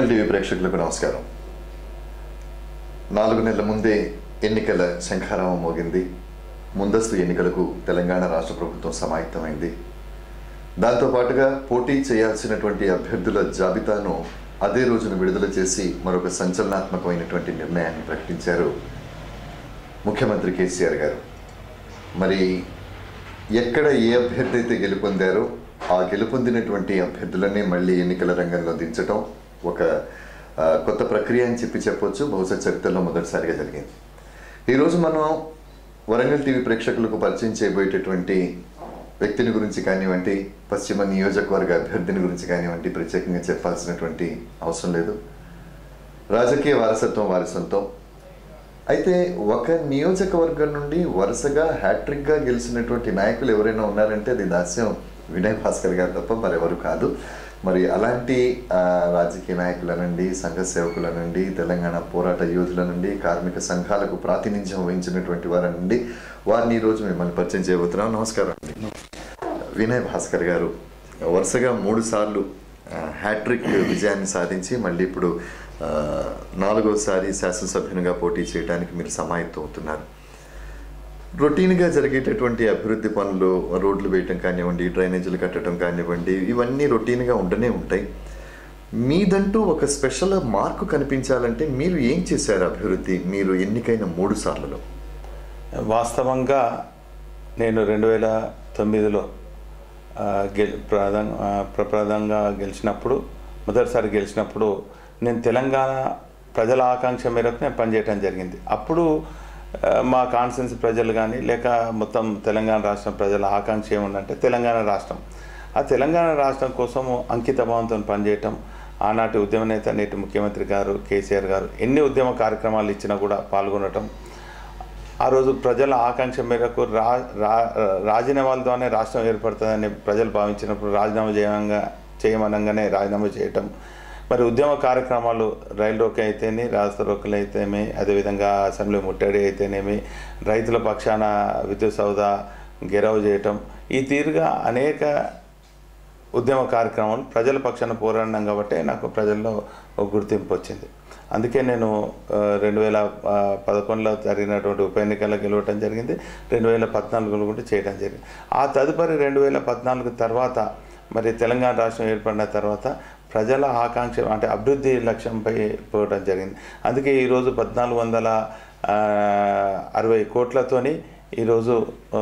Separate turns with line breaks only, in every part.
Warangal TV ప్రేక్షకులకు నమస్కారం నాలుగు నెలల ముందే ఎన్నికల శంఖారావం మోగింది ముందస్తు ఎన్నికలకు తెలంగాణ రాష్ట్ర ప్రభుత్వం సమాయత్తమైంది దాంతోపాటుగా పోటీ చేయాల్సినటువంటి అభ్యర్థుల జాబితాను అదే రోజున విడుదల చేసి మరొక సంచలనాత్మకమైనటువంటి నిర్ణయాన్ని ప్రకటించారు ముఖ్యమంత్రి కేసీఆర్ గారు మరి ఎక్కడ ఏ అభ్యర్థి అయితే గెలుపొందారో ఆ గెలుపొందినటువంటి అభ్యర్థులనే మళ్ళీ ఎన్నికల రంగంలో దించటం ఒక ఆ, కొత్త ప్రక్రియ అని చెప్పి చెప్పొచ్చు బహుశా చరిత్రలో మొదటిసారిగా జరిగింది ఈరోజు మనం వరంగల్ టీవీ ప్రేక్షకులకు పరిచయం చేయబోయేటటువంటి వ్యక్తిని గురించి కానివ్వండి పశ్చిమ నియోజకవర్గ అభ్యర్థిని గురించి కానివ్వండి ప్రత్యేకంగా చెప్పాల్సినటువంటి అవసరం లేదు రాజకీయ వారసత్వం వారి సొంతం అయితే ఒక నియోజకవర్గం నుండి వరుసగా హ్యాట్రిక్గా గెలిచినటువంటి నాయకులు ఎవరైనా ఉన్నారంటే అది దాస్యం వినయ్ భాస్కర్ గారు తప్ప మరెవరు కాదు మరి అలాంటి ఆ, రాజకీయ నాయకుల నుండి సంఘ సేవకుల నుండి తెలంగాణ పోరాట యోధుల నుండి కార్మిక సంఘాలకు ప్రాతినిధ్యం వహించినటువంటి వారి నుండి వారిని ఈరోజు మిమ్మల్ని పరిచయం చేయబోతున్నాం నమస్కారం అండి వినయ్ భాస్కర్ గారు వరుసగా మూడు సార్లు ఆ, హ్యాట్రిక్ విజయాన్ని సాధించి మళ్ళీ ఇప్పుడు ఆ, నాలుగోసారి శాసనసభ్యునిగా పోటీ చేయడానికి మీరు సమాయత్తం అవుతున్నారు రొటీన్గా జరిగేటటువంటి అభివృద్ధి పనులు రోడ్లు వేయటం కానివ్వండి డ్రైనేజీలు కట్టడం కానివ్వండి ఇవన్నీ రొటీన్గా ఉండనే ఉంటాయి మీదంటూ ఒక స్పెషల్ మార్కు కనిపించాలంటే మీరు ఏం చేశారు అభివృద్ధి మీరు ఎన్నికైన మూడు సార్లలో
వాస్తవంగా నేను రెండు వేల తొమ్మిదిలో ఆ, గెల్ ప్రధాన ఆ, ప్రప్రదంగా గెలిచినప్పుడు మొదటిసారి గెలిచినప్పుడు నేను తెలంగాణ ప్రజల ఆకాంక్ష మేరకు నేను పనిచేయడం జరిగింది అప్పుడు ఆ, మా కాన్స్టిట్యున్సీ ప్రజలు కానీ లేక మొత్తం తెలంగాణ రాష్ట్రం ప్రజల ఆకాంక్ష ఏముందంటే తెలంగాణ రాష్ట్రం ఆ తెలంగాణ రాష్ట్రం కోసము అంకిత భావంతో పనిచేయటం ఆనాటి ఉద్యమ నేత నేటి ముఖ్యమంత్రి గారు కేసీఆర్ గారు ఎన్ని ఉద్యమ కార్యక్రమాలు ఇచ్చినా కూడా పాల్గొనటం ఆ రోజు ప్రజల ఆకాంక్ష మేరకు రా రా రాజీనామాల ద్వారానే రాష్ట్రం ఏర్పడుతుందని ప్రజలు భావించినప్పుడు రాజీనామా చేయంగా చేయమనంగానే రాజీనామా చేయటం మరి ఉద్యమ కార్యక్రమాలు రైలు రోకి అయితేనే రాష్ట్ర రోకలు అయితేనేమి అదేవిధంగా అసెంబ్లీ ముట్టడి అయితేనేమి రైతుల పక్షాన విద్యుత్ సౌదా గెరవ చేయటం ఈ తీరుగా అనేక ఉద్యమ కార్యక్రమాలు ప్రజల పక్షాన పోరాడినాం కాబట్టి నాకు ప్రజల్లో ఒక గుర్తింపు వచ్చింది అందుకే నేను ఆ, రెండు వేల ఆ, పదకొండులో జరిగినటువంటి ఉప ఎన్నికల్లో గెలవటం జరిగింది రెండు వేల పద్నాలుగులో కూడా చేయడం జరిగింది ఆ తదుపరి రెండు వేల పద్నాలుగు తర్వాత మరి తెలంగాణ రాష్ట్రం ఏర్పడిన తర్వాత ప్రజల ఆకాంక్ష అంటే అభివృద్ధి లక్ష్యంపై పోవడం జరిగింది అందుకే ఈరోజు పద్నాలుగు వందల ఆ, అరవై కోట్లతోని ఈరోజు ఆ,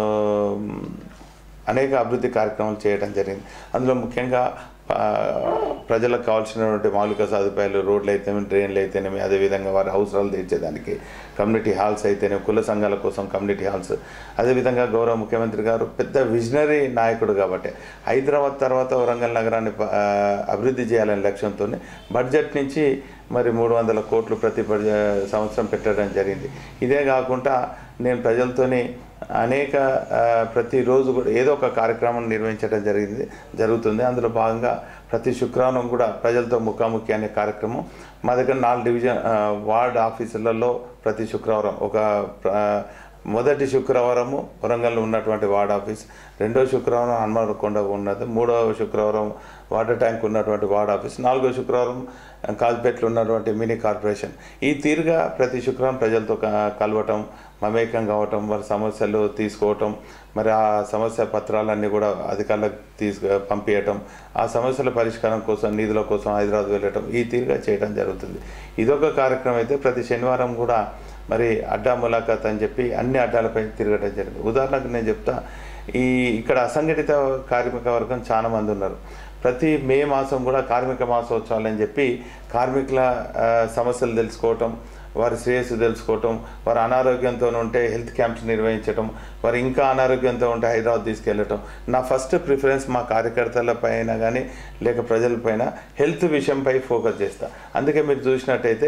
అనేక అభివృద్ధి కార్యక్రమాలు చేయడం జరిగింది అందులో ముఖ్యంగా ఆ, ప్రజలకు కావాల్సినటువంటి మౌలిక సదుపాయాలు రోడ్లు అయితేనేమి డ్రైన్లు అయితేనేమి అదేవిధంగా వారి అవసరాలు తీర్చేదానికి కమ్యూనిటీ హాల్స్ అయితేనేమి కుల సంఘాల కోసం కమ్యూనిటీ హాల్స్ అదేవిధంగా గౌరవ ముఖ్యమంత్రి గారు పెద్ద విజనరీ నాయకుడు కాబట్టి హైదరాబాద్ తర్వాత వరంగల్ నగరాన్ని ప- ఆ, అభివృద్ధి చేయాలనే లక్ష్యంతో బడ్జెట్ నుంచి మరి మూడు వందల కోట్లు ప్రతి బడ్జె- సంవత్సరం పెట్టడం జరిగింది ఇదే కాకుండా నేను ప్రజలతోని అనేక ఆ, ప్రతిరోజు కూడా ఏదో ఒక కార్యక్రమం నిర్వహించడం జరిగింది జరుగుతుంది అందులో భాగంగా ప్రతి శుక్రవారం కూడా ప్రజలతో ముఖాముఖి అనే కార్యక్రమం మా దగ్గర నాలుగు డివిజన్ ఆ, వార్డ్ ఆఫీసులలో ప్రతి శుక్రవారం ఒక ప్ర- మొదటి శుక్రవారము వరంగల్లో ఉన్నటువంటి వార్డ్ ఆఫీస్ రెండో శుక్రవారం హనుమానకొండ ఉన్నది మూడవ శుక్రవారం వాటర్ ట్యాంక్ ఉన్నటువంటి వార్డ్ ఆఫీస్ నాలుగో శుక్రవారం కాజ్పేట్లో ఉన్నటువంటి మినీ కార్పొరేషన్ ఈ తీరుగా ప్రతి శుక్రవారం ప్రజలతో క- కలవటం మమేకం కావటం వారి సమస్యలు తీసుకోవటం మరి ఆ సమస్య పత్రాలన్నీ కూడా అధికారులకు తీసుకు పంపించటం ఆ సమస్యల పరిష్కారం కోసం నిధుల కోసం హైదరాబాద్ వెళ్ళటం ఈ తీరుగా చేయడం జరుగుతుంది ఇదొక కార్యక్రమం అయితే ప్రతి శనివారం కూడా మరి అడ్డా ములాఖాత్ అని చెప్పి అన్ని అడ్డాలపై తిరగడం జరిగింది ఉదాహరణకు నేను చెప్తా ఈ ఇక్కడ అసంఘటిత కార్మిక వర్గం చాలా మంది ఉన్నారు ప్రతి మే మాసం కూడా కార్మిక మాసోత్సవాలు అని చెప్పి కార్మికుల ఆ, సమస్యలు తెలుసుకోవటం వారి శ్రేయస్సు తెలుసుకోవటం వారి అనారోగ్యంతో ఉంటే హెల్త్ క్యాంప్స్ నిర్వహించటం వారు ఇంకా అనారోగ్యంతో ఉంటే హైదరాబాద్ తీసుకెళ్ళటం నా ఫస్ట్ ప్రిఫరెన్స్ మా కార్యకర్తల పైన కానీ లేక ప్రజలపైన హెల్త్ విషయంపై ఫోకస్ చేస్తా అందుకే మీరు చూసినట్టయితే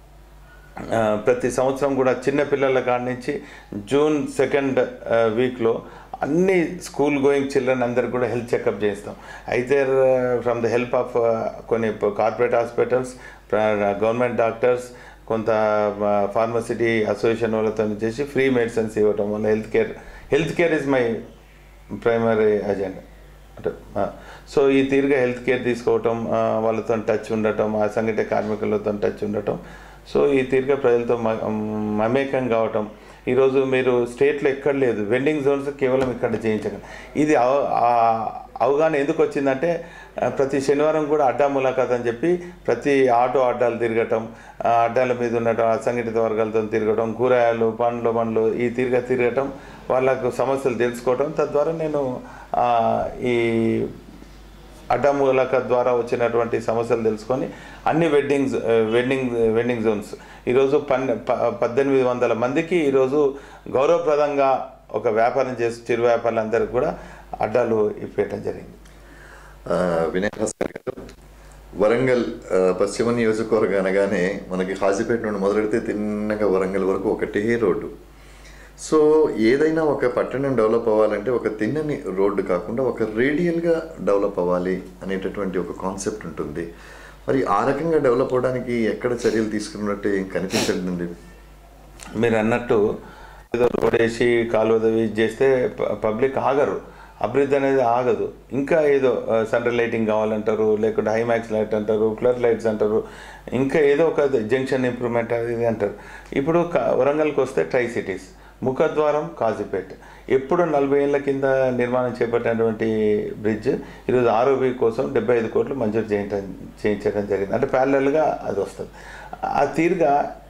ఆ, ప్రతి సంవత్సరం కూడా చిన్న పిల్లల కాడి నుంచి జూన్ సెకండ్ వీక్లో అన్ని స్కూల్ గోయింగ్ చిల్డ్రన్ అందరికి కూడా హెల్త్ చెకప్ చేస్తాం అయితే ఫ్రమ్ ద హెల్ప్ ఆఫ్ కొన్ని కార్పొరేట్ హాస్పిటల్స్ గవర్నమెంట్ డాక్టర్స్ కొంత ఫార్మసిటీ అసోసియేషన్ వాళ్ళతో చేసి ఫ్రీ మెడిసిన్స్ ఇవ్వటం వల్ల health care health care is my primary agenda అంటే ఆ, సో ఈ తీరుగా హెల్త్ కేర్ తీసుకోవటం ఆ, వాళ్ళతో టచ్ ఉండటం అసంఘటిత కార్మికులతో టచ్ ఉండటం సో ఈ తీరుగా ప్రజలతో మ- మమేకం కావటం ఈరోజు మీరు స్టేట్లో ఎక్కడ లేదు వెండింగ్ జోన్స్ కేవలం ఇక్కడ చేయించగలం ఇది అవ- ఆ అవగాహన ఎందుకు వచ్చిందంటే ఆ, ప్రతి శనివారం కూడా అడ్డా ములాఖాత్ అని చెప్పి ప్రతి ఆటో అడ్డాలు తిరగటం ఆ అడ్డాల మీద ఉండటం అసంఘటిత వర్గాలతో తిరగటం కూరగాయలు పండ్లు పండ్లు ఈ తీరుగా తిరగటం వాళ్ళకు సమస్యలు తెలుసుకోవటం తద్వారా నేను ఆ, ఈ అడ్డమూలక ద్వారా వచ్చినటువంటి సమస్యలు తెలుసుకొని అన్ని వెడ్డింగ్స్ వెడ్డింగ్ వెడ్డింగ్ జోన్స్ ఈరోజు పన్ ప- పద్దెనిమిది వందల మందికి ఈరోజు గౌరవప్రదంగా ఒక వ్యాపారం చేసి చిరు వ్యాపారులందరికీ కూడా అడ్డాలు ఇప్పేయటం జరిగింది
ఆ, వినయ్ భాస్కర్ గారు వరంగల్ ఆ, పశ్చిమ నియోజకవర్గం అనగానే మనకి హాజీపేట నుండి మొదలెడితే తిన్నగా వరంగల్ వరకు ఒకటే రోడ్డు సో ఏదైనా ఒక పట్టణం డెవలప్ అవ్వాలంటే ఒక తిన్నని రోడ్డు కాకుండా ఒక రేడియల్గా డెవలప్ అవ్వాలి అనేటటువంటి ఒక కాన్సెప్ట్ ఉంటుంది మరి ఆ రకంగా డెవలప్ అవ్వడానికి ఎక్కడ చర్యలు తీసుకున్నట్టు ఏం కనిపించట్లేదు
మీరు అన్నట్టు ఏదో రోడ్ వేసి కాలువ తవ్వి చేస్తే ప- పబ్లిక్ ఆగరు అభివృద్ధి అనేది ఆగదు ఇంకా ఏదో సెంట్రల్ లైటింగ్ కావాలంటారు లేకుంటే హైమాక్స్ లైట్ అంటారు ఫ్లడ్ లైట్స్ అంటారు ఇంకా ఏదో ఒక జంక్షన్ ఇంప్రూవ్మెంట్ అనేది అంటారు ఇప్పుడు క- వరంగల్కి వస్తే ట్రై సిటీస్ ముఖద్వారం కాజీపేట్ ఎప్పుడు నలభై ఏళ్ళ కింద నిర్మాణం చేపట్టినటువంటి బ్రిడ్జ్ ఈరోజు ఆరోగ్య కోసం డెబ్బై ఐదు కోట్లు మంజూరు చేయించడం చేయించడం జరిగింది అంటే ప్యారలల్గా అది వస్తుంది ఆ తీరుగా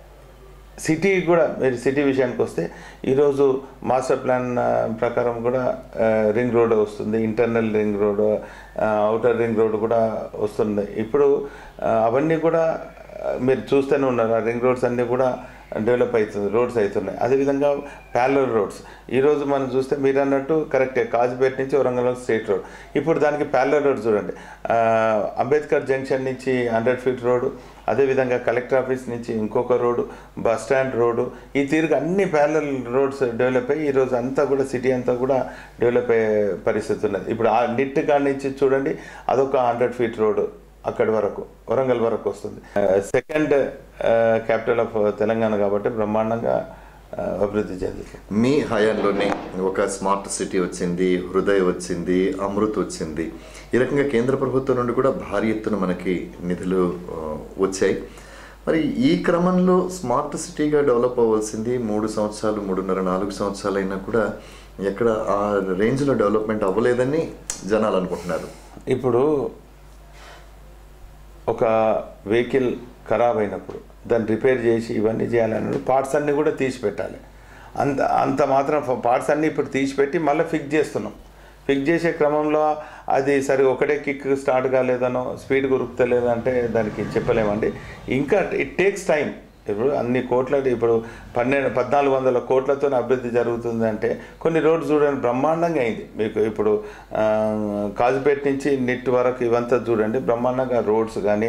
సిటీ కూడా మీరు సిటీ విషయానికి వస్తే ఈరోజు మాస్టర్ ప్లాన్ ఆ, ప్రకారం కూడా ఆ, రింగ్ రోడ్ వస్తుంది ఇంటర్నల్ రింగ్ రోడ్ ఆ, అవుటర్ రింగ్ రోడ్ కూడా వస్తుంది ఇప్పుడు ఆ, అవన్నీ కూడా ఆ, మీరు చూస్తూనే ఉన్నారు ఆ రింగ్ రోడ్స్ అన్నీ కూడా డెవలప్ అవుతుంది రోడ్స్ అవుతున్నాయి అదేవిధంగా ప్యారలల్ రోడ్స్ ఈరోజు మనం చూస్తే మీరు అన్నట్టు కరెక్టే కాజ్పేట నుంచి వరంగల్ స్ట్రేట్ రోడ్ ఇప్పుడు దానికి ప్యారలల్ రోడ్ చూడండి ఆ, అంబేద్కర్ జంక్షన్ నుంచి హండ్రెడ్ ఫీట్ రోడ్డు అదేవిధంగా కలెక్టర్ ఆఫీస్ నుంచి ఇంకొక రోడ్డు బస్ స్టాండ్ రోడ్డు ఈ తీరుగా అన్ని ప్యారలల్ రోడ్స్ డెవలప్ అయ్యి ఈరోజు అంతా కూడా సిటీ అంతా కూడా డెవలప్ అయ్యే పరిస్థితి ఉన్నది ఇప్పుడు ఆ నిట్ కాడ నుంచి చూడండి అదొక హండ్రెడ్ ఫీట్ రోడ్డు అక్కడి వరకు వరంగల్ వరకు వస్తుంది సెకండ్ క్యాపిటల్ ఆఫ్ తెలంగాణ కాబట్టి బ్రహ్మాండంగా ఆ, అభివృద్ధి చెందుతుంది
మీ హయాంలోనే ఒక స్మార్ట్ సిటీ వచ్చింది హృదయ్ వచ్చింది అమృత్ వచ్చింది ఈ రకంగా కేంద్ర ప్రభుత్వం నుండి కూడా భారీ ఎత్తున మనకి నిధులు ఆ, వచ్చాయి మరి ఈ క్రమంలో స్మార్ట్ సిటీగా డెవలప్ అవ్వాల్సింది మూడు సంవత్సరాలు మూడున్నర నాలుగు సంవత్సరాలు అయినా కూడా ఎక్కడ ఆ రేంజ్లో డెవలప్మెంట్ అవ్వలేదని జనాలు అనుకుంటున్నారు
ఇప్పుడు ఒక వెహికల్ ఖరాబ్ అయినప్పుడు దాన్ని రిపేర్ చేసి ఇవన్నీ చేయాలన్నప్పుడు పార్ట్స్ అన్నీ కూడా తీసి పెట్టాలి అంత అంత మాత్రం పార్ట్స్ అన్నీ ఇప్పుడు తీసిపెట్టి మళ్ళీ ఫిక్స్ చేస్తున్నాం ఫిక్స్ చేసే క్రమంలో అది సరే ఒకటే కిక్ స్టార్ట్ కాలేదనో స్పీడ్ గురుకుతలేదంటే దానికి చెప్పలేమండి ఇంకా ఇట్ టేక్స్ టైం ఇప్పుడు అన్ని కోట్ల ఇప్పుడు పన్నెండు పద్నాలుగు వందల కోట్లతో అభివృద్ధి జరుగుతుంది అంటే కొన్ని రోడ్లు చూడండి బ్రహ్మాండంగా అయింది మీకు ఇప్పుడు ఆ, కాజుపేట నుంచి నిట్ వరకు ఇవంతా చూడండి బ్రహ్మాండంగా రోడ్స్ కానీ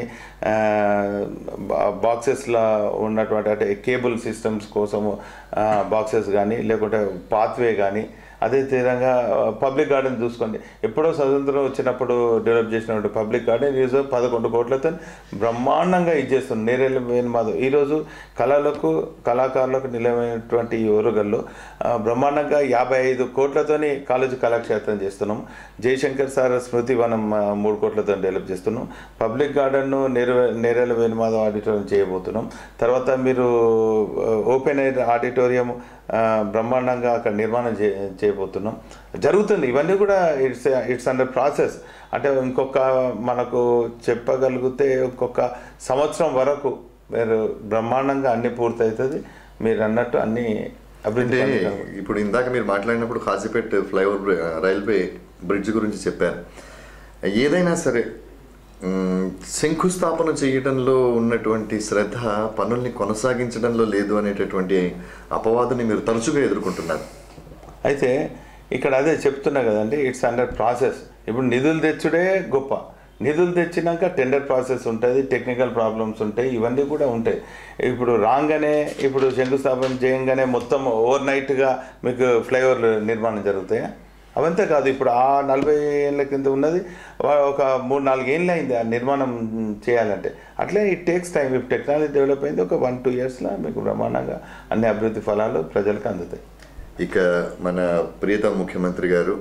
బాక్సెస్లో ఉన్నటువంటి అంటే కేబుల్ సిస్టమ్స్ కోసము బాక్సెస్ కానీ లేకుంటే పాత్వే కానీ అదే తీరంగా పబ్లిక్ గార్డెన్ చూసుకోండి ఎప్పుడో స్వతంత్రం వచ్చినప్పుడు డెవలప్ చేసినటువంటి పబ్లిక్ గార్డెన్ ఈరోజు పదకొండు కోట్లతో బ్రహ్మాండంగా ఇచ్చేస్తుంది నేరేళ్ళ వేణుమాధవ్ ఈరోజు కళలకు కళాకారులకు నిలమైనటువంటి ఈ ఓరుగల్లో ఆ, బ్రహ్మాండంగా యాభై ఐదు కోట్లతోని కాలేజీ కళాక్షేత్రం చేస్తున్నాం జయశంకర్ సార్ స్మృతి వనం ఆ, మూడు కోట్లతో డెవలప్ చేస్తున్నాం పబ్లిక్ గార్డెన్ను నేర నేరేళ్ళ వేణుమాధవ్ ఆడిటోరియం చేయబోతున్నాం తర్వాత మీరు ఆ, ఓపెన్ ఎయిర్ ఆడిటోరియం ఆ, బ్రహ్మాండంగా అక్కడ నిర్మాణం చే చేయబోతున్నాం జరుగుతుంది ఇవన్నీ కూడా ఇట్స్ ఇట్స్ అండర్ ప్రాసెస్ అంటే ఇంకొక మనకు చెప్పగలిగితే ఇంకొక సంవత్సరం వరకు మీరు బ్రహ్మాండంగా అన్ని పూర్తవుతుంది మీరు అన్నట్టు అన్ని అభివృద్ధి
అంటే
పనులు
ఇప్పుడు ఇందాక మీరు మాట్లాడినప్పుడు కాజీపేట్ ఫ్లైఓవర్ బ్రి- రైల్వే బ్రిడ్జ్ గురించి చెప్పారు ఏదైనా సరే మ్, శంకుస్థాపన చేయడంలో ఉన్నటువంటి శ్రద్ధ పనుల్ని కొనసాగించడంలో లేదు అనేటటువంటి అపవాదుని మీరు తరచుగా ఎదుర్కొంటున్నారు
అయితే ఇక్కడ అదే చెప్తున్నా కదండి ఇట్స్ అండర్ ప్రాసెస్ ఇప్పుడు నిధులు తెచ్చుడే గొప్ప నిధులు తెచ్చినాక టెండర్ ప్రాసెస్ ఉంటుంది టెక్నికల్ ప్రాబ్లమ్స్ ఉంటాయి ఇవన్నీ కూడా ఉంటాయి ఇప్పుడు రాగానే ఇప్పుడు శంకుస్థాపన చేయంగానే మొత్తం ఓవర్ నైట్గా మీకు ఫ్లైఓవర్లు నిర్మాణం జరుగుతాయా అవంతే కాదు ఇప్పుడు ఆ నలభై ఏళ్ళ కింద ఉన్నది వా- ఒక మూడు నాలుగు ఏళ్ళు అయింది ఆ నిర్మాణం చేయాలంటే అట్లే ఇట్ టేక్స్ టైం ఇప్పుడు టెక్నాలజీ డెవలప్ అయింది ఒక వన్ టూ ఇయర్స్లో మీకు బ్రహ్మాండంగా అన్ని అభివృద్ధి ఫలాలు ప్రజలకు అందుతాయి
ఇక మన ప్రియతమ ముఖ్యమంత్రి గారు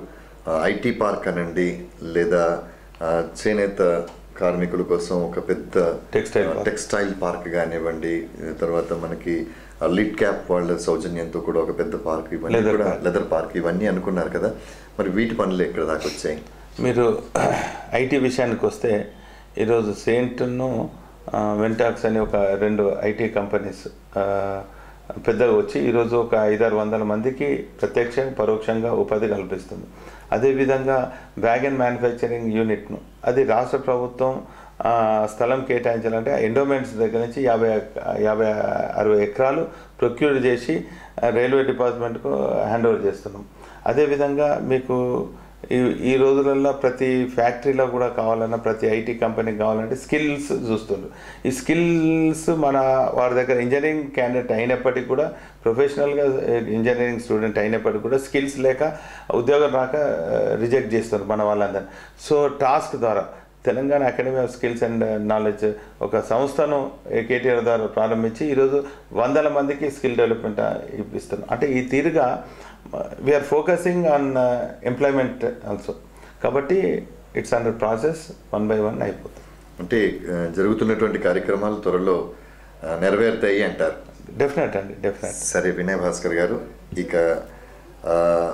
ఐటీ పార్క్ అనండి లేదా ఆ, చేనేత కార్మికుల కోసం ఒక పెద్ద
Textile park.
టెక్స్టైల్ పార్క్ కానివ్వండి తర్వాత మనకి లిడ్ క్యాప్ వాళ్ళ సౌజన్యంతో కూడా ఒక పెద్ద పార్క్ ఇవన్నీ
Leather
కూడా
park.
లెదర్ పార్క్ ఇవన్నీ అనుకున్నారు కదా మరి వీటి పనులు ఎక్కడ దాకా వచ్చాయి
మీరు ఐటీ విషయానికి వస్తే ఈరోజు సెయింట్ను వెంటాక్స్ అని ఒక రెండు ఐటీ కంపెనీస్ ఆ, పెద్దగా వచ్చి ఈరోజు ఒక ఐదారు వందల మందికి ప్రత్యక్షంగా పరోక్షంగా ఉపాధి కల్పిస్తుంది అదేవిధంగా వ్యాగన్ మ్యానుఫ్యాక్చరింగ్ యూనిట్ను అది రాష్ట్ర ప్రభుత్వం ఆ, స్థలం కేటాయించాలంటే ఎండోమెంట్స్ దగ్గర నుంచి యాభై యాభై అరవై ఎకరాలు ప్రొక్యూర్ చేసి ఆ, రైల్వే డిపార్ట్మెంట్కు హ్యాండ్ ఓవర్ చేస్తున్నాం అదేవిధంగా మీకు ఈ ఈ రోజులలో ప్రతి ఫ్యాక్టరీలో కూడా కావాలన్నా ప్రతి ఐటీ కంపెనీకి కావాలంటే స్కిల్స్ చూస్తుండ్రు ఈ స్కిల్స్ మన వారి దగ్గర ఇంజనీరింగ్ క్యాండిడేట్ అయినప్పటికీ కూడా ప్రొఫెషనల్గా ఇంజనీరింగ్ స్టూడెంట్ అయినప్పటికీ కూడా స్కిల్స్ లేక ఉద్యోగం రాక రిజెక్ట్ చేస్తున్నారు మన వాళ్ళందరినీ సో టాస్క్ ద్వారా Telangana academy of skills and knowledge ఒక సంస్థను కేటీఆర్ ద్వారా ప్రారంభించి ఈరోజు వందల మందికి స్కిల్ డెవలప్మెంట్ ఇప్పిస్తున్నాం అంటే ఈ తీరుగా we're focusing on employment also కాబట్టి it's under process one by one అయిపోతుంది
అంటే ఆ, జరుగుతున్నటువంటి కార్యక్రమాలు త్వరలో ఆ, నెరవేరుతాయి అంటారు
డెఫినెట్ అండి డెఫినెట్
సరే వినయ్ భాస్కర్ గారు ఇక ఆ,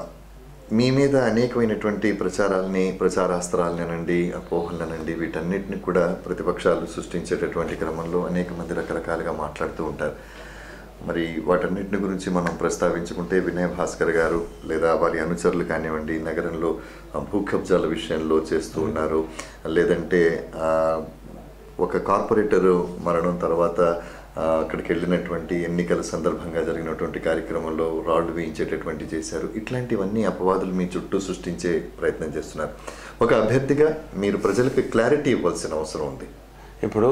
మీ మీద అనేకమైనటువంటి ప్రచారాలని ప్రచారాస్త్రాలనండి అపోహలనండి వీటన్నిటిని కూడా ప్రతిపక్షాలు సృష్టించేటటువంటి క్రమంలో అనేక మంది రకరకాలుగా మాట్లాడుతూ ఉంటారు మరి వాటన్నిటిని గురించి మనం ప్రస్తావించుకుంటే వినయ్ భాస్కర్ గారు లేదా వారి అనుచరులు కానివ్వండి నగరంలో ఆ, భూ కబ్జాల విషయంలో చేస్తూ ఉన్నారు లేదంటే ఆ, ఒక కార్పొరేటర్ మరణం తర్వాత ఆ, అక్కడికి వెళ్ళినటువంటి ఎన్నికల సందర్భంగా జరిగినటువంటి కార్యక్రమంలో రాళ్ళు వేయించేటటువంటి చేశారు ఇట్లాంటివన్నీ అపవాదులు మీ చుట్టూ సృష్టించే ప్రయత్నం చేస్తున్నారు ఒక అభ్యర్థిగా మీరు ప్రజలకు క్లారిటీ ఇవ్వాల్సిన అవసరం ఉంది
ఇప్పుడు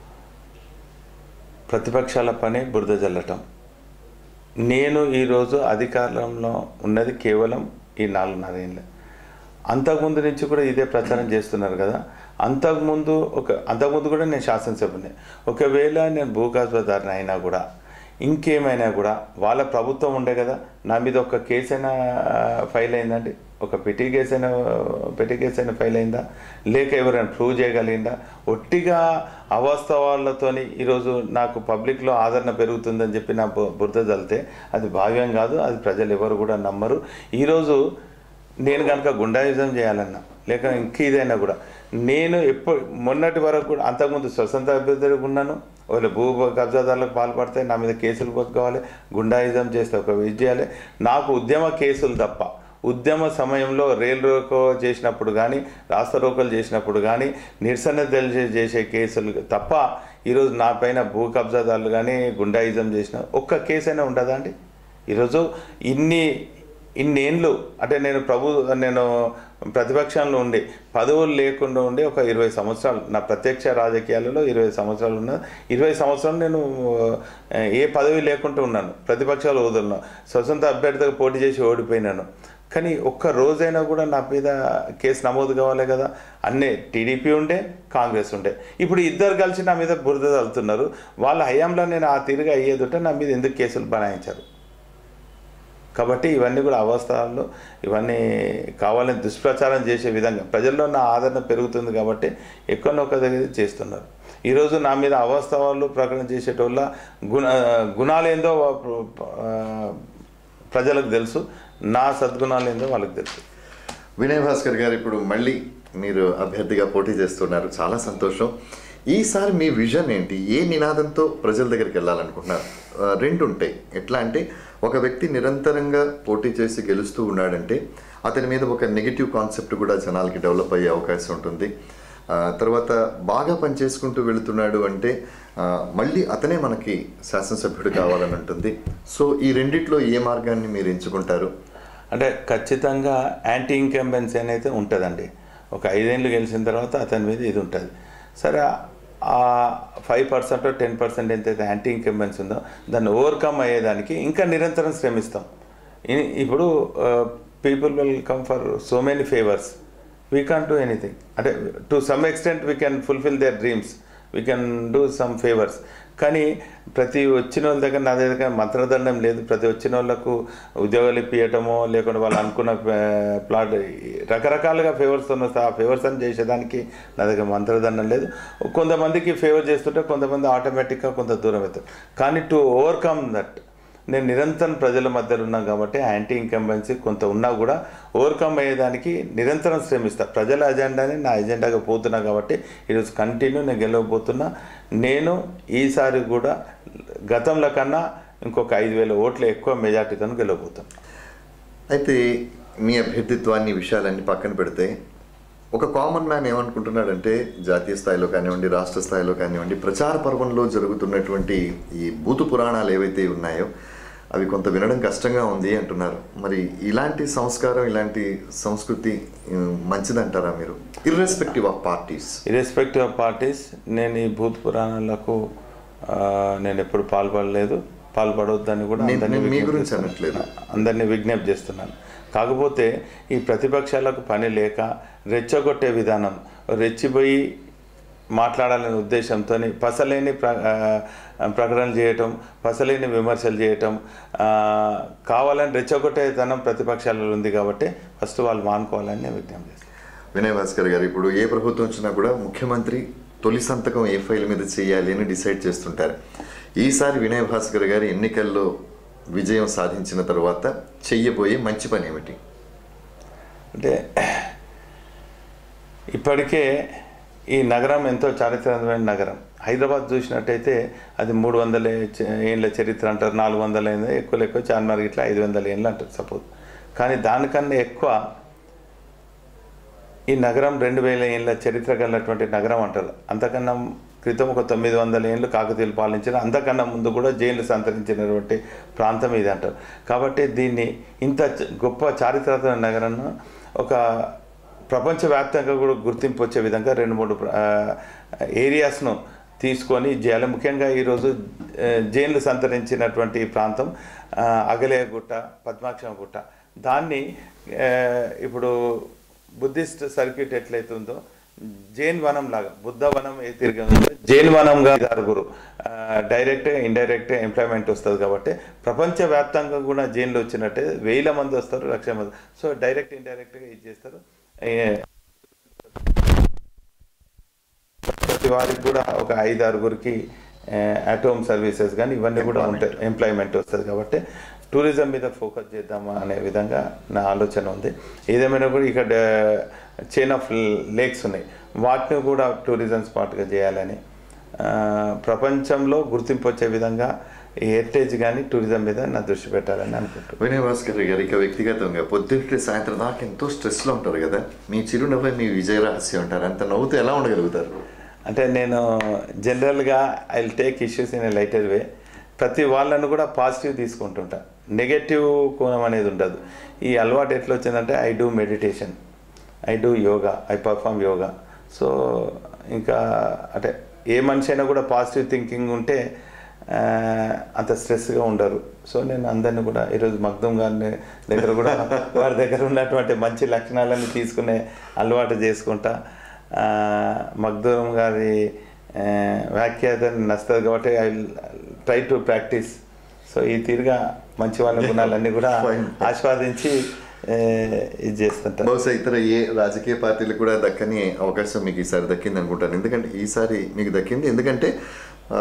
ప్రతిపక్షాల పని బురద జల్లటం నేను ఈరోజు అధికారంలో ఉన్నది కేవలం ఈ నాలుగున్నర ఏళ్ళే అంతకుముందు నుంచి కూడా ఇదే ప్రచారం చేస్తున్నారు కదా అంతకుముందు ఒక అంతకుముందు కూడా నేను శాసనసభ్యుని ఒకవేళ నేను భూకాస్పదారిని అయినా కూడా ఇంకేమైనా కూడా వాళ్ళ ప్రభుత్వం ఉండే కదా నా మీద ఒక కేసు అయినా ఫైల్ అయిందండి ఒక పెట్టి కేసు అయినా పెట్టి కేసు అయినా ఫైల్ అయిందా లేక ఎవరైనా ప్రూవ్ చేయగలిగిందా ఒట్టిగా అవాస్తవాలతోని ఈరోజు నాకు పబ్లిక్లో ఆదరణ పెరుగుతుందని చెప్పి నా బు- బురద చల్లితే అది భావ్యం కాదు అది ప్రజలు ఎవరు కూడా నమ్మరు ఈరోజు నేను కనుక గుండాయుజం చేయాలన్నా లేక ఇంక ఇదైనా కూడా నేను ఎప్పుడు మొన్నటి వరకు కూడా అంతకుముందు స్వతంత్ర అభ్యర్థిగా ఉన్నాను వాళ్ళు భూ కబ్జాదారులకు పాల్పడితే నా మీద కేసులు పట్టుకోవాలి గుండాయిజం చేస్తే ఒక ఇది చేయాలి నాకు ఉద్యమ కేసులు తప్ప ఉద్యమ సమయంలో రైలు రోకో చేసినప్పుడు కానీ రాస్తా రోకలు చేసినప్పుడు కానీ నిరసన తెలిసే చేసే కేసులు తప్ప ఈరోజు నా పైన భూ కబ్జాదారులు కానీ గుండాయిజం చేసిన ఒక్క కేసైనా ఉండదా అండి ఈరోజు ఇన్ని ఇన్నేళ్ళు అంటే నేను ప్రభు నేను ప్రతిపక్షంలో ఉండి పదవులు లేకుండా ఉండి ఒక ఇరవై సంవత్సరాలు నా ప్రత్యక్ష రాజకీయాలలో ఇరవై సంవత్సరాలు ఉన్నాను ఇరవై సంవత్సరాలు నేను ఆ, ఏ పదవి లేకుండా ఉన్నాను ప్రతిపక్షాలు వదులున్నాను స్వతంత్ర అభ్యర్థిగా పోటీ చేసి ఓడిపోయినాను కానీ ఒక్క రోజైనా కూడా నా మీద కేసు నమోదు కావాలి కదా అన్నీ టీడీపీ ఉండే కాంగ్రెస్ ఉండే ఇప్పుడు ఇద్దరు కలిసి నా మీద బురద తలుతున్నారు వాళ్ళ హయాంలో నేను ఆ తీరుగా అయ్యేదుంటే నా మీద ఎందుకు కేసులు బనాయించారు కాబట్టి ఇవన్నీ కూడా అవస్థలు ఇవన్నీ కావాలని దుష్ప్రచారం చేసే విధంగా ప్రజల్లో నా ఆదరణ పెరుగుతుంది కాబట్టి ఎక్కడొక్క దగ్గర చేస్తున్నారు ఈరోజు నా మీద అవాస్తవాలు ప్రకటన చేసేటోళ్ళ గుణ గుణాలేందో ఆ, ప్రజలకు తెలుసు నా సద్గుణాలు ఏందో వాళ్ళకి తెలుసు
వినయ్ భాస్కర్ గారు ఇప్పుడు మళ్ళీ మీరు అభ్యర్థిగా పోటీ చేస్తున్నారు చాలా సంతోషం ఈసారి మీ విజన్ ఏంటి ఏ నినాదంతో ప్రజల దగ్గరికి వెళ్ళాలనుకుంటున్నారు ఆ, రెండు ఉంటాయి ఎట్లా అంటే ఒక వ్యక్తి నిరంతరంగా పోటీ చేసి గెలుస్తూ ఉన్నాడంటే అతని మీద ఒక నెగిటివ్ కాన్సెప్ట్ కూడా జనాలకి డెవలప్ అయ్యే అవకాశం ఉంటుంది ఆ, తర్వాత బాగా పనిచేసుకుంటూ వెళుతున్నాడు అంటే ఆ, మళ్ళీ అతనే మనకి శాసనసభ్యుడు కావాలని ఉంటుంది సో ఈ రెండిట్లో ఏ మార్గాన్ని మీరు ఎంచుకుంటారు
అంటే ఖచ్చితంగా యాంటీ ఇన్కంబెన్సీ అనేది ఉంటుందండి ఒక ఐదేళ్ళు గెలిచిన తర్వాత అతని మీద ఇది ఉంటుంది సరే ఆ ఫైవ్ పర్సెంట్ టెన్ పర్సెంట్ ఎంతైతే యాంటీ ఇన్కంబెన్స్ ఉందో దాన్ని ఓవర్కమ్ అయ్యేదానికి ఇంకా నిరంతరం శ్రమిస్తాం ఇ- ఇప్పుడు people will come for so many favours we can do anything అంటే to some extent we can fulfil their dreams we can do some favours కానీ ప్రతి వచ్చిన వాళ్ళ దగ్గర నా దగ్గర మంత్రదండం లేదు ప్రతి వచ్చిన వాళ్ళకు ఉద్యోగాలు ఇప్పించటమో లేకుంటే వాళ్ళు అనుకున్న ఆ, ప్లాట్ రకరకాలుగా ఫేవర్స్ వస్తాయి ఆ ఫేవర్స్ అని చేసేదానికి నా దగ్గర మంత్రదండం లేదు కొంతమందికి ఫేవర్ చేస్తుంటే కొంతమంది ఆటోమేటిక్గా కొంత దూరం అవుతారు కానీ టు ఓవర్కమ్ దట్ నేను నిరంతరం ప్రజల మధ్యలో ఉన్నాను కాబట్టి యాంటీ ఇన్కంబెన్సీ కొంత ఉన్నా కూడా ఓవర్కమ్ అయ్యేదానికి నిరంతరం శ్రమిస్తా ప్రజల అజెండాని నా ఎజెండాగా పోతున్నా కాబట్టి ఈరోజు కంటిన్యూ నేను గెలవబోతున్నా నేను ఈసారి కూడా గతంలో కన్నా ఇంకొక ఐదు వేల ఓట్లు ఎక్కువ మెజార్టీతో గెలవబోతాను
అయితే మీ అభ్యర్థిత్వాన్ని ఈ విషయాలన్నీ పక్కన పెడితే ఒక కామన్ మ్యాన్ ఏమనుకుంటున్నాడంటే జాతీయ స్థాయిలో కానివ్వండి రాష్ట్ర స్థాయిలో కానివ్వండి ప్రచార పర్వంలో జరుగుతున్నటువంటి ఈ భూతు పురాణాలు ఏవైతే ఉన్నాయో అవి కొంత వినడం కష్టంగా ఉంది అంటున్నారు మరి ఇలాంటి సంస్కారం ఇలాంటి సంస్కృతి ఉమ్, మంచిదంటారా మీరు irrespective of parties
irrespective of parties నేను ఈ భూత పురాణాలకు ఆ, నేను ఎప్పుడు పాల్పడలేదు పాల్పడవద్దని కూడా
నేను-
అందరినీ
నేను మీ
విజ్ఞప్తి
గురించి
చేస్తున్నాను.
అనట్లేదు.
అందరినీ విజ్ఞప్తి చేస్తున్నాను కాకపోతే ఈ ప్రతిపక్షాలకు పని లేక రెచ్చగొట్టే విధానం రెచ్చిపోయి మాట్లాడాలనే ఉద్దేశంతో పసలేని ప్ర ఆ, ప్రకటనలు చేయటం పసలేని విమర్శలు చేయటం ఆ, కావాలని రెచ్చగొట్టేతనం ప్రతిపక్షాలలో ఉంది కాబట్టి ఫస్ట్ వాళ్ళు మానుకోవాలని నేను విజ్ఞప్తి చేస్తాను
వినయ్ భాస్కర్ గారు ఇప్పుడు ఏ ప్రభుత్వం వచ్చినా కూడా ముఖ్యమంత్రి తొలి సంతకం ఏ ఫైల్ మీద చేయాలి అని డిసైడ్ చేస్తుంటారు ఈసారి వినయ్ భాస్కర్ గారు ఎన్నికల్లో విజయం సాధించిన తర్వాత చెయ్యబోయే మంచి పని ఏమిటి
అంటే ఇప్పటికే ఈ నగరం ఎంతో చారిత్రాత్మకమైన నగరం హైదరాబాద్ చూసినట్టయితే అది మూడు వందల చ- ఏళ్ళ చరిత్ర అంటారు నాలుగు వందల ఏళ్ళ ఎక్కువ ఎక్కువ చార్మినార్ ఇట్లా ఐదు వందల ఏళ్ళు అంటారు సపోజ్ కానీ దానికన్నా ఎక్కువ ఈ నగరం రెండు వేల ఏళ్ళ చరిత్ర కలిగినటువంటి నగరం అంటారు అంతకన్నా క్రితం ఒక తొమ్మిది వందల ఏళ్ళు కాకతీయులు పాలించిన అంతకన్నా ముందు కూడా జైలు సంతరించినటువంటి ప్రాంతం ఇది అంటారు కాబట్టి దీన్ని ఇంత చ- గొప్ప చారిత్రాత్మక నగరాన్ని ఒక ప్రపంచవ్యాప్తంగా కూడా గుర్తింపు వచ్చే విధంగా రెండు మూడు ప్ర- ఆ, ఏరియాస్ను తీసుకొని చేయాలి ముఖ్యంగా ఈరోజు ఆ, జైన్లు సంతరించినటువంటి ఈ ప్రాంతం ఆ, అగలయ గుట్ట పద్మాక్షమ గుట్ట దాన్ని ఆ, ఇప్పుడు బుద్ధిస్ట్ సర్క్యూట్ ఎట్లయితుందో జైన్ వనం లాగా బుద్ధ వనం ఏ తిరిగి ఉందో జైన్ వనంగా ఆరుగురు డైరెక్ట్ ఇండైరెక్ట్ ఎంప్లాయ్మెంట్ వస్తుంది కాబట్టి ప్రపంచవ్యాప్తంగా కూడా జైన్లు వచ్చినట్టే వేల మంది వస్తారు లక్ష మంది సో డైరెక్ట్ ఇండైరెక్ట్గా ఇది చేస్తారు ఏ, ప్రతి వారికి కూడా ఒక ఐదు ఆరుగురికి అట్ హోమ్ సర్వీసెస్ కానీ ఇవన్నీ కూడా ఉంటాయి ఎంప్లాయ్మెంట్ వస్తుంది కాబట్టి టూరిజం మీద ఫోకస్ చేద్దామా అనే విధంగా నా ఆలోచన ఉంది ఏదేమైనా కూడా ఇక్కడ చైన్ ఆఫ్ లేక్స్ ఉన్నాయి వాటిని కూడా టూరిజం స్పాట్గా చేయాలని ఆ, ప్రపంచంలో గుర్తింపు వచ్చే విధంగా ఈ హెరిటేజ్ కానీ టూరిజం మీద నా దృష్టి పెట్టాలని అనుకుంటున్నాను
వినయ్ భాస్కర్ గారు ఇక వ్యక్తిగతంగా పొద్దున్నే సాయంత్రం దాకా ఎంతో స్ట్రెస్లో ఉంటారు కదా మీ చిరునవ్వే మీ విజయ రహస్యం అంటారు అంత నవ్వుతూ ఎలా ఉండగలుగుతారు
అంటే నేను జనరల్గా I will take issues in a lighter way ప్రతి వాళ్ళను కూడా పాజిటివ్ తీసుకుంటుంటా నెగటివ్ కోణం అనేది ఉండదు ఈ అలవాటు ఎట్లా వచ్చిందంటే I do meditation I do yoga I perform yoga so ఇంకా అంటే ఏ మనిషి అయినా కూడా పాజిటివ్ థింకింగ్ ఉంటే ఆ, అంత స్ట్రెస్గా ఉండరు సో నేను అందరిని కూడా ఈరోజు మగ్దుం గారి దగ్గర కూడా వారి దగ్గర ఉన్నటువంటి మంచి లక్షణాలన్నీ తీసుకునే అలవాటు చేసుకుంటా ఆ, మగ్దూరం గారి ఆ, వ్యాఖ్యాతని నచ్చుతుంది కాబట్టి I try to practise so ఈ తీరుగా మంచి వాళ్ళ గుణాలన్నీ కూడా
Fine.
ఆస్వాదించి ఆ, ఇది చేస్తుంటాను
బహుశా ఇతర ఏ రాజకీయ పార్టీలు కూడా దక్కని అవకాశం మీకు ఈసారి దక్కింది అనుకుంటాను ఎందుకంటే ఈసారి మీకు దక్కింది ఎందుకంటే ఆ,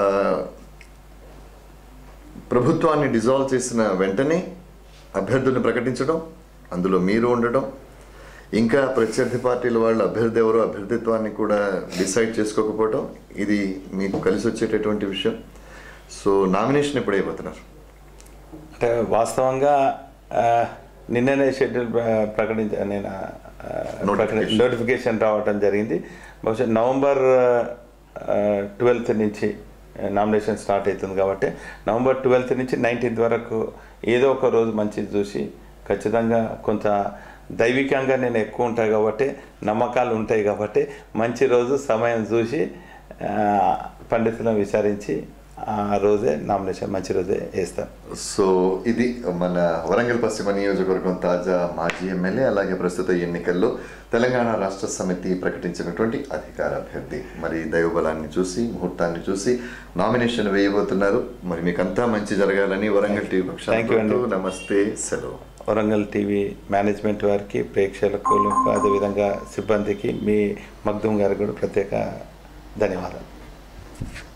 ప్రభుత్వాన్ని డిజాల్వ్ చేసిన వెంటనే అభ్యర్థుల్ని ప్రకటించడం అందులో మీరు ఉండడం ఇంకా ప్రత్యర్థి పార్టీల వాళ్ళు అభ్యర్థి ఎవరో అభ్యర్థిత్వాన్ని కూడా డిసైడ్ చేసుకోకపోవడం ఇది మీకు కలిసి వచ్చేటటువంటి విషయం సో నామినేషన్ ఎప్పుడు అయిపోతున్నారు
అంటే వాస్తవంగా ఆ, నిన్ననే షెడ్యూల్ ప్ర- ప్రకటించ నేను
Notification.
నోటిఫికేషన్ రావడం జరిగింది బహుశా నవంబర్ ట్వెల్త్ నుంచి నామినేషన్ స్టార్ట్ అవుతుంది కాబట్టి నవంబర్ ట్వెల్త్ నుంచి నైన్టీన్త్ వరకు ఏదో ఒక రోజు మంచిది చూసి ఖచ్చితంగా కొంత దైవికంగా నేను ఎక్కువ ఉంటాయి కాబట్టి నమ్మకాలు ఉంటాయి కాబట్టి మంచి రోజు సమయం చూసి ఆ, పండితులను విచారించి ఆ రోజే నామినేషన్ మంచి రోజే వేస్తాను
సో ఇది మన వరంగల్ పశ్చిమ నియోజకవర్గం తాజా మాజీ ఎమ్మెల్యే అలాగే ప్రస్తుత ఎన్నికల్లో తెలంగాణ రాష్ట్ర సమితి ప్రకటించినటువంటి అధికార అభ్యర్థి మరి దైవబలాన్ని చూసి ముహూర్తాన్ని చూసి నామినేషన్ వేయబోతున్నారు మరి మీకంతా మంచి జరగాలని వరంగల్ టీవీ
Thank you అండి.
పక్షాన నమస్తే సెలవు
వరంగల్ టీవీ మేనేజ్మెంట్ వారికి ప్రేక్షకులకు అదేవిధంగా సిబ్బందికి మీ మగ్దుమ్ గారికి కూడా ప్రత్యేక ధన్యవాదాలు